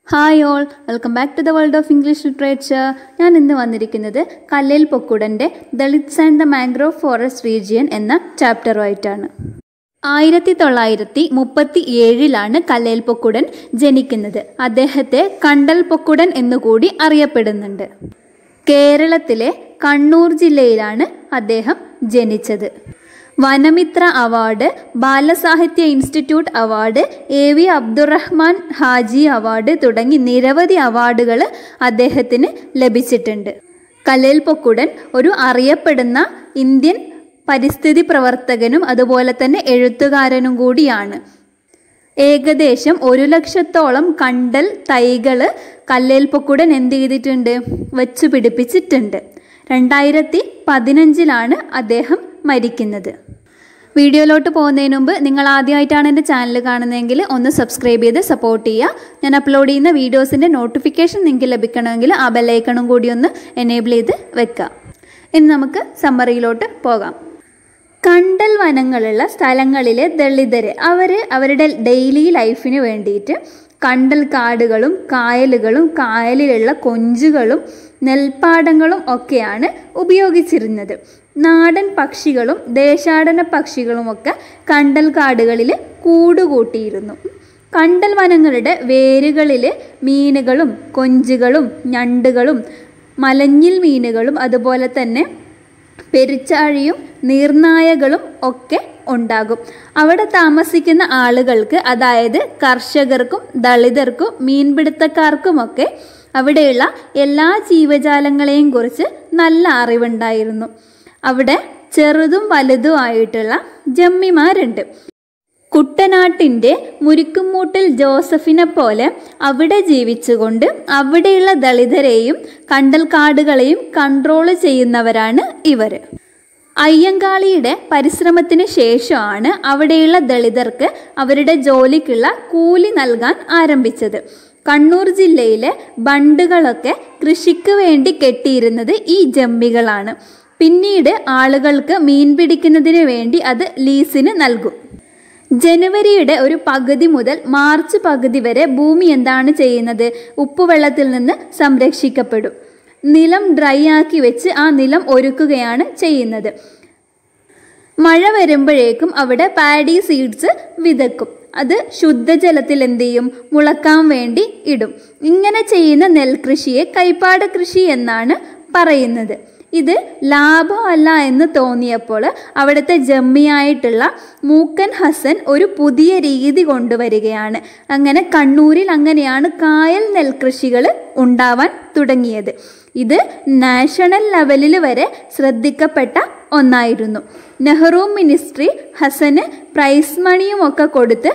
hi all welcome back to the world of English literature ഞാൻ ഇന്ന് വന്നിരിക്കുന്നത് കല്ലേൽ പൊക്കുടൻ്റെ Dalits and the mangrove forest region എന്ന ചാപ്റ്ററുമായിട്ടാണ് ആയിരത്തി തൊള്ളായിരത്തി മുപ്പത്തി ഏഴിലാണ് കല്ലേൽ പൊക്കുടൻ ജനിക്കുന്നത് അദ്ദേഹത്തെ കണ്ടൽ പൊക്കുടൻ എന്നുകൂടി അറിയപ്പെടുന്നുണ്ട് കേരളത്തിലെ കണ്ണൂർ ജില്ലയിലാണ് അദ്ദേഹം ജനിച്ചത് Vanamitra award Balasahitya institute award A V Abdurahman Haji award തുടങ്ങി നിരവധി അവാർഡുകൾ അദ്ദേഹത്തിന് ലഭിച്ചിട്ടുണ്ട് കലേൽ പൊക്കുടൻ ഒരു അറിയപ്പെടുന്ന ഇന്ത്യൻ പരിസ്ഥിതി പ്രവർത്തകനും അതുപോലെ തന്നെ എഴുത്തുകാരനും കൂടിയാണ് ഏകദേശം ഒരു ലക്ഷത്തോളം കണ്ടൽ തൈകൾ കല്ലേൽ പൊക്കുടൻ എന്ത് ചെയ്തിട്ടുണ്ട് വെച്ചു പിടിപ്പിച്ചിട്ടുണ്ട് രണ്ടായിരത്തി പതിനഞ്ചിലാണ് അദ്ദേഹം മരിക്കുന്നത് വീഡിയോയിലോട്ട് പോകുന്നതിന് മുമ്പ് നിങ്ങൾ ആദ്യമായിട്ടാണ് എൻ്റെ ചാനൽ കാണുന്നതെങ്കിൽ ഒന്ന് സബ്സ്ക്രൈബ് ചെയ്ത് സപ്പോർട്ട് ചെയ്യുക ഞാൻ അപ്ലോഡ് ചെയ്യുന്ന വീഡിയോസിൻ്റെ നോട്ടിഫിക്കേഷൻ നിങ്ങൾക്ക് ലഭിക്കണമെങ്കിൽ ആ ബെല്ലൈക്കണും കൂടി ഒന്ന് എനേബിൾ ചെയ്ത് വെക്കുക ഇനി നമുക്ക് സമ്മറിയിലോട്ട് പോകാം കണ്ടൽ വനങ്ങളുള്ള സ്ഥലങ്ങളിലെ ദളിതര് അവർ അവരുടെ ഡെയിലി ലൈഫിന് വേണ്ടിയിട്ട് കണ്ടൽ കാടുകളും കായലുകളും കായലിലുള്ള കൊഞ്ചുകളും നെൽപ്പാടങ്ങളും ഒക്കെയാണ് ഉപയോഗിച്ചിരുന്നത് നാടൻ പക്ഷികളും ദേശാടന പക്ഷികളുമൊക്കെ കണ്ടൽ കാടുകളിൽ കൂടുകൂട്ടിയിരുന്നു കണ്ടൽ വനങ്ങളുടെ വേരുകളിൽ മീനുകളും കൊഞ്ചുകളും ഞണ്ടുകളും മലഞ്ഞിൽ മീനുകളും അതുപോലെ തന്നെ പെരിച്ചാഴിയും നീർനായകളും ഒക്കെ ഉണ്ടാകും അവിടെ താമസിക്കുന്ന ആളുകൾക്ക് അതായത് കർഷകർക്കും ദളിതർക്കും മീൻപിടുത്തക്കാർക്കുമൊക്കെ അവിടെയുള്ള എല്ലാ ജീവജാലങ്ങളെയും കുറിച്ച് നല്ല അറിവുണ്ടായിരുന്നു അവിടെ ചെറുതും വലുതുമായിട്ടുള്ള ജമ്മിമാരുണ്ട് കുട്ടനാട്ടിൻ്റെ മുരിക്കുമൂട്ടിൽ ജോസഫിനെ പോലെ അവിടെ ജീവിച്ചുകൊണ്ട് അവിടെയുള്ള ദളിതരെയും കണ്ടൽക്കാടുകളെയും കൺട്രോൾ ചെയ്യുന്നവരാണ് ഇവർ അയ്യങ്കാളിയുടെ പരിശ്രമത്തിന് ശേഷമാണ് അവിടെയുള്ള ദളിതർക്ക് അവരുടെ ജോലിക്കുള്ള കൂലി നൽകാൻ ആരംഭിച്ചത് കണ്ണൂർ ജില്ലയിലെ ബണ്ടുകളൊക്കെ കൃഷിക്ക് വേണ്ടി കെട്ടിയിരുന്നത് ഈ ജമ്മികളാണ് പിന്നീട് ആളുകൾക്ക് മീൻ പിടിക്കുന്നതിന് വേണ്ടി അത് ലീസിന് നൽകും ജനുവരിയുടെ ഒരു പകുതി മുതൽ മാർച്ച് പകുതി വരെ ഭൂമി എന്താണ് ചെയ്യുന്നത് ഉപ്പുവെള്ളത്തിൽ നിന്ന് സംരക്ഷിക്കപ്പെടും നിലം ഡ്രൈ ആക്കി വെച്ച് ആ നിലം ഒരുക്കുകയാണ് ചെയ്യുന്നത് മഴ വരുമ്പോഴേക്കും അവിടെ പാഡി സീഡ്സ് വിതക്കും അത് ശുദ്ധജലത്തിൽ എന്ത് ചെയ്യും മുളക്കാൻ വേണ്ടി ഇടും ഇങ്ങനെ ചെയ്യുന്ന നെൽകൃഷിയെ കൈപ്പാട് കൃഷി എന്നാണ് പറയുന്നത് ഇത് ലാഭമല്ല എന്ന് തോന്നിയപ്പോൾ അവിടുത്തെ ജമ്മിയായിട്ടുള്ള മൂക്കൻ ഹസൻ ഒരു പുതിയ രീതി കൊണ്ടുവരികയാണ് അങ്ങനെ കണ്ണൂരിൽ അങ്ങനെയാണ് കായൽ നെൽകൃഷികൾ ഉണ്ടാവാൻ തുടങ്ങിയത് ഇത് നാഷണൽ ലെവലിൽ വരെ ശ്രദ്ധിക്കപ്പെട്ട ഒന്നായിരുന്നു നെഹ്റു മിനിസ്ട്രി ഹസന് പ്രൈസ് മണിയും ഒക്കെ കൊടുത്ത്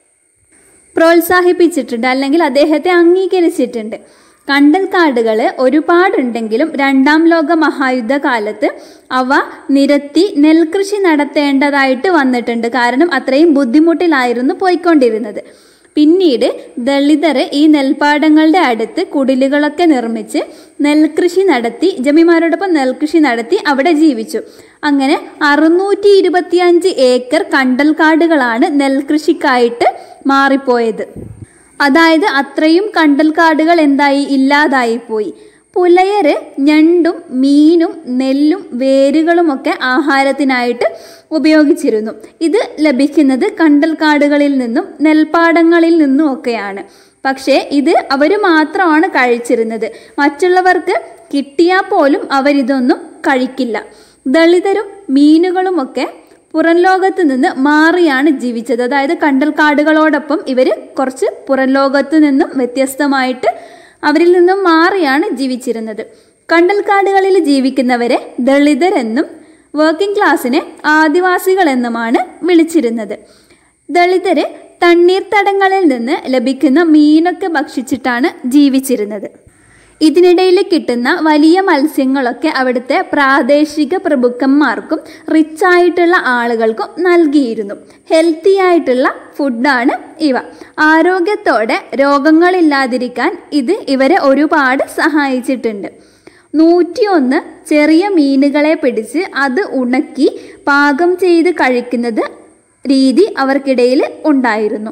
പ്രോത്സാഹിപ്പിച്ചിട്ടുണ്ട് അല്ലെങ്കിൽ അദ്ദേഹത്തെ അംഗീകരിച്ചിട്ടുണ്ട് കണ്ടൽക്കാടുകൾ ഒരുപാടുണ്ടെങ്കിലും രണ്ടാം ലോക മഹായുദ്ധ കാലത്ത് അവ നിരത്തി നെൽകൃഷി നടത്തേണ്ടതായിട്ട് വന്നിട്ടുണ്ട് കാരണം അത്രയും ബുദ്ധിമുട്ടിലായിരുന്നു പോയിക്കൊണ്ടിരുന്നത് പിന്നീട് ദളിതർ ഈ നെൽപ്പാടങ്ങളുടെ അടുത്ത് കുടിലുകളൊക്കെ നിർമ്മിച്ച് നെൽകൃഷി നടത്തി ജമിമാരോടൊപ്പം നെൽകൃഷി നടത്തി അവിടെ ജീവിച്ചു അങ്ങനെ അറുന്നൂറ്റി ഇരുപത്തിയഞ്ച് ഏക്കർ കണ്ടൽക്കാടുകളാണ് നെൽകൃഷിക്കായിട്ട് മാറിപ്പോയത് അതായത് അത്രയും കണ്ടൽക്കാടുകൾ എന്തായി ഇല്ലാതായി പോയി പുലയര് ഞണ്ടും മീനും നെല്ലും വേരുകളുമൊക്കെ ആഹാരത്തിനായിട്ട് ഉപയോഗിച്ചിരുന്നു ഇത് ലഭിക്കുന്നത് കണ്ടൽക്കാടുകളിൽ നിന്നും നെൽപ്പാടങ്ങളിൽ നിന്നും ഒക്കെയാണ് പക്ഷേ ഇത് അവർ മാത്രമാണ് കഴിച്ചിരുന്നത് മറ്റുള്ളവർക്ക് കിട്ടിയാൽ പോലും അവരിതൊന്നും കഴിക്കില്ല ദളിതരും മീനുകളുമൊക്കെ പുറം ലോകത്ത് നിന്ന് മാറിയാണ് ജീവിച്ചത് അതായത് കണ്ടൽക്കാടുകളോടൊപ്പം ഇവർ കുറച്ച് പുറം ലോകത്ത് നിന്നും വ്യത്യസ്തമായിട്ട് അവരിൽ നിന്നും മാറിയാണ് ജീവിച്ചിരുന്നത് കണ്ടൽക്കാടുകളിൽ ജീവിക്കുന്നവരെ ദളിതരെന്നും വർക്കിംഗ് ക്ലാസ്സിനെ ആദിവാസികൾ എന്നുമാണ് വിളിച്ചിരുന്നത് ദളിതര് തണ്ണീർത്തടങ്ങളിൽ നിന്ന് ലഭിക്കുന്ന മീനൊക്കെ ഭക്ഷിച്ചിട്ടാണ് ജീവിച്ചിരുന്നത് ഇതിനിടയിൽ കിട്ടുന്ന വലിയ മത്സ്യങ്ങളൊക്കെ അവിടുത്തെ പ്രാദേശിക പ്രഭുക്കന്മാർക്കും റിച്ച് ആയിട്ടുള്ള ആളുകൾക്കും നൽകിയിരുന്നു ഹെൽത്തി ആയിട്ടുള്ള ഫുഡാണ് ഇവ ആരോഗ്യത്തോടെ രോഗങ്ങളില്ലാതിരിക്കാൻ ഇത് ഇവരെ ഒരുപാട് സഹായിച്ചിട്ടുണ്ട് നൂറ്റിയൊന്ന് ചെറിയ മീനുകളെ പിടിച്ച് അത് ഉണക്കി പാകം ചെയ്ത് കഴിക്കുന്നത് രീതി അവർക്കിടയിൽ ഉണ്ടായിരുന്നു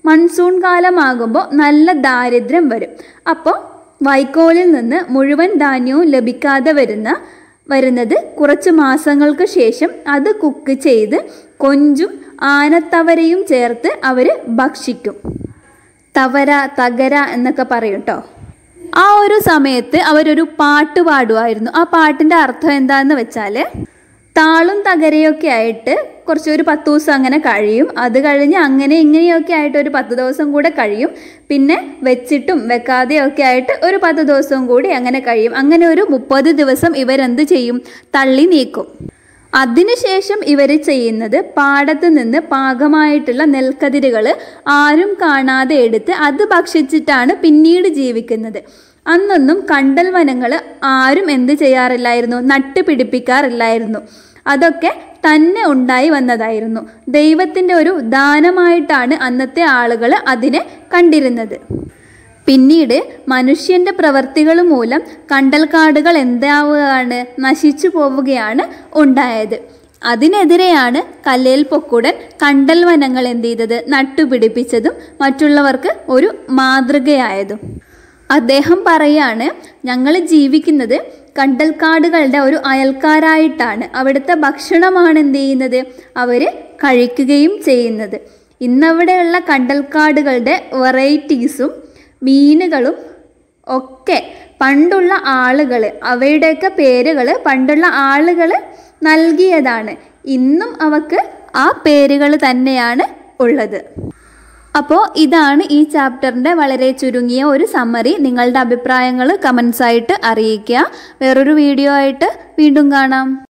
മൺസൂൺ കാലമാകുമ്പോൾ നല്ല ദാരിദ്ര്യം വരും അപ്പോൾ വൈക്കോലിൽ നിന്ന് മുഴുവൻ ധാന്യവും ലഭിക്കാതെ വരുന്ന വരുന്നത് കുറച്ച് മാസങ്ങൾക്ക് ശേഷം അത് കുക്ക് ചെയ്ത് കൊഞ്ചും ആനത്തവരയും ചേർത്ത് അവർ ഭക്ഷിക്കും തവര തകര എന്നൊക്കെ പറയും കേട്ടോ ആ ഒരു സമയത്ത് അവരൊരു പാട്ട് പാടുമായിരുന്നു ആ പാട്ടിൻ്റെ അർത്ഥം എന്താണെന്ന് വെച്ചാൽ താളും തകരയൊക്കെ ആയിട്ട് കുറച്ച് ഒരു പത്ത് ദിവസം അങ്ങനെ കഴിയും അത് കഴിഞ്ഞ് അങ്ങനെ ഇങ്ങനെയൊക്കെ ആയിട്ട് ഒരു പത്ത് ദിവസം കൂടെ കഴിയും പിന്നെ വെച്ചിട്ടും വെക്കാതെയൊക്കെ ആയിട്ട് ഒരു പത്ത് ദിവസം കൂടി അങ്ങനെ കഴിയും അങ്ങനെ ഒരു മുപ്പത് ദിവസം ഇവരെന്ത് ചെയ്യും തള്ളി നീക്കും അതിനുശേഷം ഇവർ ചെയ്യുന്നത് പാടത്ത് നിന്ന് പാകമായിട്ടുള്ള നെൽക്കതിരുകൾ ആരും കാണാതെ എടുത്ത് അത് ഭക്ഷിച്ചിട്ടാണ് പിന്നീട് ജീവിക്കുന്നത് അന്നൊന്നും കണ്ടൽ വനങ്ങൾ ആരും എന്ത് ചെയ്യാറില്ലായിരുന്നു നട്ടുപിടിപ്പിക്കാറില്ലായിരുന്നു അതൊക്കെ തന്നെ ഉണ്ടായി വന്നതായിരുന്നു ദൈവത്തിൻ്റെ ഒരു ദാനമായിട്ടാണ് അന്നത്തെ ആളുകൾ അതിനെ കണ്ടിരുന്നത് പിന്നീട് മനുഷ്യന്റെ പ്രവർത്തികൾ മൂലം കണ്ടൽക്കാടുകൾ എന്താവുകയാണ് നശിച്ചു പോവുകയാണ് ഉണ്ടായത് അതിനെതിരെയാണ് കല്ലേൽ പൊക്കുടൻ കണ്ടൽ വനങ്ങൾ എന്ത് ചെയ്തത് നട്ടുപിടിപ്പിച്ചതും മറ്റുള്ളവർക്ക് ഒരു മാതൃകയായതും അദ്ദേഹം പറയാണ് ഞങ്ങൾ ജീവിക്കുന്നത് കണ്ടൽക്കാടുകളുടെ ഒരു അയൽക്കാരായിട്ടാണ് അവിടുത്തെ ഭക്ഷണമാണ് എന്ത് ചെയ്യുന്നത് അവർ കഴിക്കുകയും ചെയ്യുന്നത് ഇന്നവിടെയുള്ള കണ്ടൽക്കാടുകളുടെ വെറൈറ്റീസും മീനുകളും ഒക്കെ പണ്ടുള്ള ആളുകൾ അവയുടെയൊക്കെ പേരുകൾ പണ്ടുള്ള ആളുകൾ നൽകിയതാണ് ഇന്നും അവക്ക് ആ പേരുകൾ തന്നെയാണ് ഉള്ളത് അപ്പോൾ ഇതാണ് ഈ ചാപ്റ്ററിൻ്റെ വളരെ ചുരുങ്ങിയ ഒരു സമ്മറി നിങ്ങളുടെ അഭിപ്രായങ്ങൾ കമൻസ് ആയിട്ട് അറിയിക്കുക വേറൊരു വീഡിയോ ആയിട്ട് വീണ്ടും കാണാം